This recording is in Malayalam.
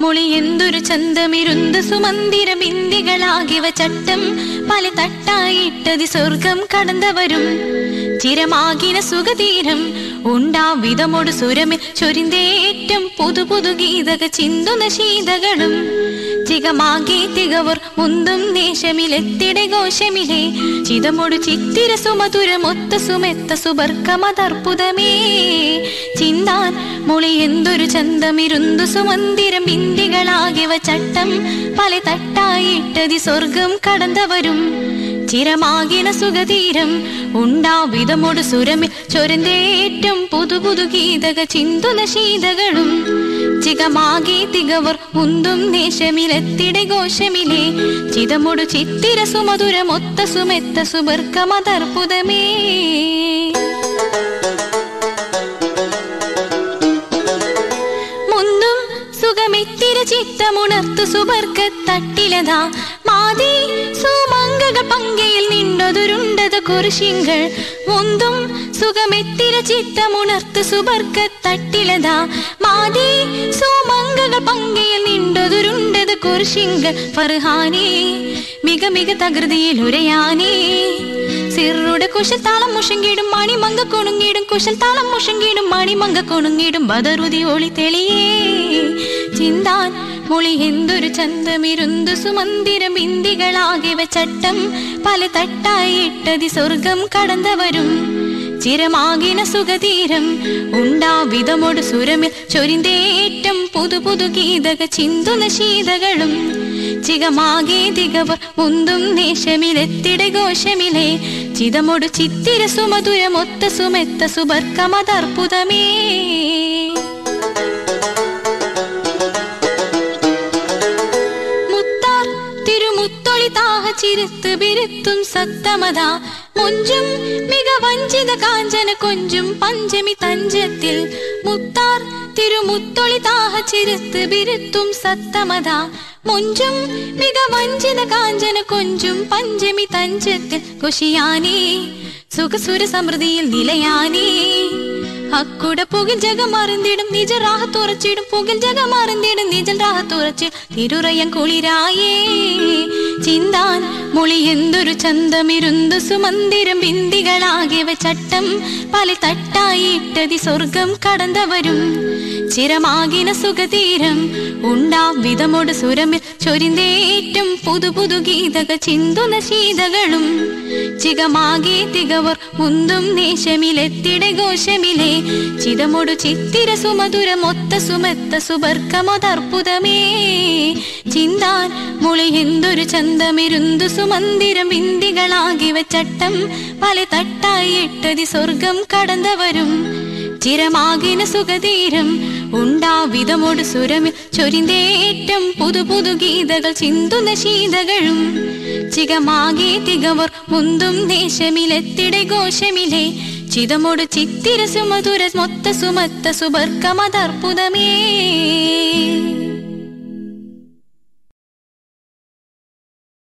മുളി എന്തൊരു ചന്തമിരുന്ത് സുമന്ദിര ബിന്ദികളാകിവ ചട്ടം പല തട്ടായിട്ടതി സ്വർഗം കടന്നവരും ചിരമാകിന സുഖതീരം ഉണ്ടാവിധമൊടു സുരമിൽ ചൊരിന്തേറ്റം പുതു പുതു ഗീതക ചിന്തുന്ന ശീതകളും ചികമാകെ തികവർ മുന്തും ദേശമിലെത്തിടെ ഘോഷമിലെ ചിതമൊടു ചിത്തിര സുമധുരമൊത്ത സുമെത്ത സുബർക്കമതർപ്പുതമേ ചിന്താൻ മുളി എന്തൊരു ചന്തമിരുന്തു സുമന്ദിരം ബിന്ദികളാകിവ ചട്ടം പല തട്ടായിട്ടതി സ്വർഗം കടന്നവരും ചിരമാകിന സുഖതീരം ഉണ്ടാവിധമൊടു സുരമിൽ ചൊരന്തേറ്റം പുതു പുതു ഗീതക ചിന്തുന്ന ശീതകളും ചികമാകെ തികവർ മുന്തും നേശമിലെത്തിടെ ഘോഷമിലെ ചിതമൊടു ചിത്തിര സുമധുരമൊത്ത സുമെത്ത സുബർക്കമതർപ്പുതമേ മുന്തും സുഖമെത്തിര ചിത്തമുണർത്തു സുബർക്ക തട്ടിലതാ മാതി സുമംഗകൾ പങ്കയിൽ നിന്നതുരുണ്ടത് കുരിശിങ്കൾ മുന്തും സുഖമെത്തിര ചിത്തമുണർത്തു സുബർക്ക തട്ടിലതാ മാതി സുമംഗകൾ പങ്കയിൽ നിന്നതുരുണ്ടത് കുരിശിങ്കൾ ഫർഹാനേ മിക മിക തകൃതിയിൽ ഉരയാനേ സിറുടെ കുശൽ താളം മുഷങ്ങിടും മണിമങ്ക കൊണുങ്ങിടും കുശൽ താളം മുഷങ്ങിടും മണിമങ്ക കൊണുങ്ങിടും ബദറുതി ഒളി തെളിയേ ചിന്താൻ മൊളി എന്തൊരു ചന്തമിരുന്തു സുമന്ദിരം ഇന്ദികളാകിവ ചട്ടം പല തട്ടായി ഇട്ടതി സ്വർഗം കടന്നവരും ചിരമാകിന സുഖതീരം ഉണ്ടാവിധമൊടു സുരമിൽ ചൊരിന്തേറ്റം പുതു പുതു ഗീതക ചിന്തുന്ന ശീതകളും ചികമാകെ തികവർ മുന്തും നേശമിലെത്തിടെ ഘോഷമിലെ ചിതമൊടു ചിത്തിര സുമധുരമൊത്ത സുമെത്ത സുബർക്കമതർപ്പുതമേ മുത്താർ തിരുമുത്തൊളി താഹ ചിരുത്ത് ബിരുത്തും സത്തമതാ മൊഞ്ചും മിക വഞ്ചിത കാഞ്ചന കൊഞ്ചും പഞ്ചമി തഞ്ചത്തിൽ മുത്താർ തിരുമുത്തൊളി താഹ ചിരുത്ത് ബിരുത്തും സത്തമതാ മൊഞ്ചും മിക വഞ്ചിത കാഞ്ചന കൊഞ്ചും പഞ്ചമി തഞ്ചത്തിൽ കുശിയാനേ സുഖസുര സമൃദ്ധിയിൽ നിലയാനേ അക്കുട പുകിൽ ജഗമറിന്തിടും നിജ റാഹത്തുറച്ചിടും പുകിൽ ജഗമറിന്തിടും നിജൽ റാഹത്തുറച്ച് തിരുറയം കുളിരായേ ചിന്താൻ മൊളി എന്തൊരു ചന്തമിരുന്തു സുമന്ദിരം ബിന്ദികളാകിവ ചട്ടം പല തട്ടായിട്ടതി സ്വർഗം കടന്നവരും ചിരമാകിന സുഖതീരം ഉണ്ടാവിധമൊടു സുരമിൽ ചൊരിന്തേറ്റം പുതു പുതു ഗീതക ചിന്തുന്ന ശീതകളും ചികമാകെ തികവർ മുന്തും നേശമിലെത്തിടെ ഘോഷമിലെ ചിതമൊടു ചിത്തിര സുമധുരമൊത്ത സുമെത്ത സുബർക്കമതർപ്പുതമേ ചിന്താൻ മുളി എന്തൊരു ചന്തമിരുന്തു സുമന്ദിരം ബിന്ദികളാകിവ ചട്ടം പല തട്ടായി ഇട്ടതി സ്വർഗം കടന്നവരും ചിരമാകിന സുഖതീരം ഉണ്ടാവിധമൊടു സുരമിൽ ചൊരിന്തേറ്റം പുതു പുതു ഗീതകൾ ചിന്തുന്ന ശീതകളും ചികമാകെ തികവർ മുന്തും ദേശമിലെത്തിടെ ഘോഷമിലെ ചിതമൊടു ചിത്തിര സുമധുര മൊത്ത സുമത്ത സുബർക്കമതർപ്പുതമേ